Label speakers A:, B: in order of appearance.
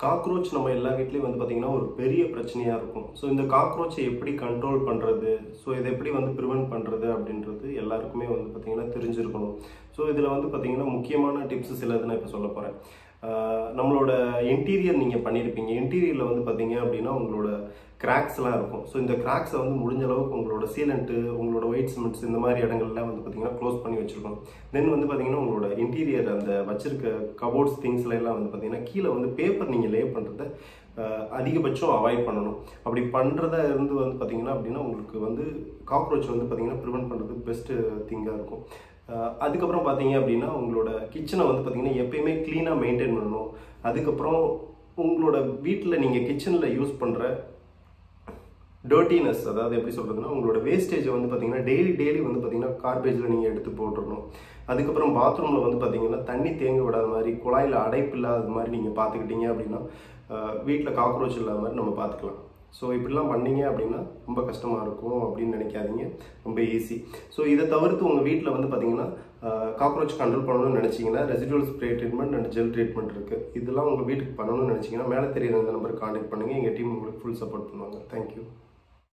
A: cockroach நம்ம எல்லா வீட்லேயும் வந்து பார்த்திங்கன்னா ஒரு பெரிய பிரச்சனையாக இருக்கும் ஸோ இந்த காக்ரோச்சை எப்படி கண்ட்ரோல் பண்ணுறது ஸோ இதை எப்படி வந்து ப்ரிவென்ட் பண்ணுறது அப்படின்றது எல்லாருக்குமே வந்து பார்த்திங்கன்னா தெரிஞ்சிருக்கணும் ஸோ இதில் வந்து பார்த்திங்கன்னா முக்கியமான டிப்ஸ் சிலது நான் இப்போ சொல்ல போகிறேன் நம்மளோட இன்டீரியர் நீங்கள் பண்ணியிருப்பீங்க இன்டீரியரில் வந்து பார்த்தீங்க அப்படின்னா உங்களோட கிராக்ஸ்லாம் இருக்கும் ஸோ இந்த கிராக்ஸை வந்து முடிஞ்ச அளவுக்கு உங்களோட சீலண்ட்டு உங்களோட ஒயிட் சிமெண்ட்ஸ் இந்த மாதிரி இடங்கள்லாம் வந்து பார்த்தீங்கன்னா க்ளோஸ் பண்ணி வச்சிருக்கணும் தென் வந்து பார்த்தீங்கன்னா உங்களோட இன்டீரியர் அந்த வச்சிருக்க கபோர்ட்ஸ் திங்ஸ்ல எல்லாம் வந்து பார்த்தீங்கன்னா கீழே வந்து பேப்பர் நீங்கள் லே பண்ணுறத அதிகபட்சம் அவாய்ட் பண்ணணும் அப்படி பண்ணுறதா இருந்து வந்து பார்த்தீங்கன்னா அப்படின்னா உங்களுக்கு வந்து காக்ரோச் வந்து பார்த்தீங்கன்னா ப்ரிவென்ட் பண்ணுறது பெஸ்ட்டு திங்காக இருக்கும் அஹ் அதுக்கப்புறம் பார்த்தீங்க அப்படின்னா உங்களோட கிச்சனை வந்து பார்த்தீங்கன்னா எப்பயுமே க்ளீனாக மெயின்டைன் பண்ணணும் அதுக்கப்புறம் உங்களோட வீட்டில் நீங்கள் கிச்சனில் யூஸ் பண்ணுற டர்ட்டினஸ் அதாவது எப்படி சொல்கிறதுனா உங்களோட வேஸ்டேஜை வந்து பார்த்தீங்கன்னா டெய்லி டெய்லி வந்து பார்த்தீங்கன்னா கார்பேஜில் நீங்கள் எடுத்து போட்டுடணும் அதுக்கப்புறம் பாத்ரூமில் வந்து பார்த்தீங்கன்னா தண்ணி தேங்க விடாத மாதிரி குழாயில் அடைப்பு இல்லாத மாதிரி நீங்கள் பார்த்துக்கிட்டீங்க அப்படின்னா வீட்டில் காக்ரோச் இல்லாத மாதிரி நம்ம பார்த்துக்கலாம் ஸோ இப்படிலாம் பண்ணீங்க அப்படின்னா ரொம்ப கஷ்டமாக இருக்கும் அப்படின்னு நினைக்காதீங்க ரொம்ப ஈஸி ஸோ இதை தவிர்த்து உங்கள் வீட்டில் வந்து பார்த்தீங்கன்னா காக்ரோச் கண்ட்ரோல் பண்ணணும்னு நினச்சிங்கன்னா residual spray treatment and gel treatment இருக்குது இதெல்லாம் உங்கள் வீட்டுக்கு பண்ணணும்னு நினச்சிங்கன்னா மேலே தெரியுற இந்த நம்பருக்கு காண்டாக்ட் பண்ணுங்கள் எங்கள் டீம் உங்களுக்கு ஃபுல் சப்போர்ட் பண்ணுவாங்க தேங்க்யூ